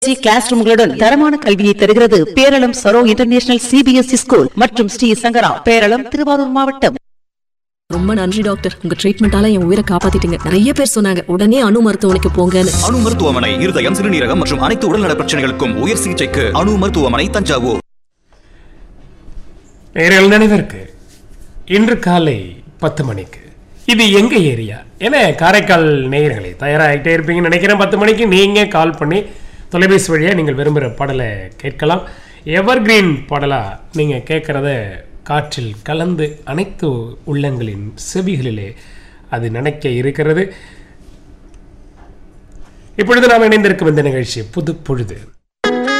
C class ரூம்களுடன் தரமான கல்வியை தருகிறது Peralam Saro international CBSE school மற்றும் ஸ்ரீ சங்கரா பேரளம் திருவாரூர் மாவட்டம் ரொம்ப நன்றி டாக்டர் உங்க ட்ரீட்மெண்டால என் உயிரை காப்பாத்திட்டீங்க நிறைய பேர் சொன்னாங்க உடனே அணு மருத்துவமனைக்கு போங்கன்னு அணு மருத்துவமனை இருதயம் சிறுநீரகம் மற்றும் அனைத்து உடல்நல பிரச்சனைகளுக்கும் உயர் சிகிச்சைக்கு அணு மருத்துவமனை தஞ்சாவூர் நேரில் நினைவிற்கு இன்று காலை பத்து மணிக்கு இது எங்க ஏரியா ஏன்னா காரைக்கால் நேயர்களே தயாராகிட்டே இருப்பீங்கன்னு நினைக்கிறேன் பத்து மணிக்கு நீங்க கால் பண்ணி தொலைபேசி வழியாக நீங்கள் விரும்புகிற பாடலை கேட்கலாம் எவர்கிரீன் பாடலாக நீங்கள் கேட்குறத காற்றில் கலந்து அனைத்து உள்ளங்களின் செவிகளிலே அது நினைக்க இருக்கிறது இப்பொழுது நாம் இணைந்திருக்கும் இந்த நிகழ்ச்சி புது பொழுது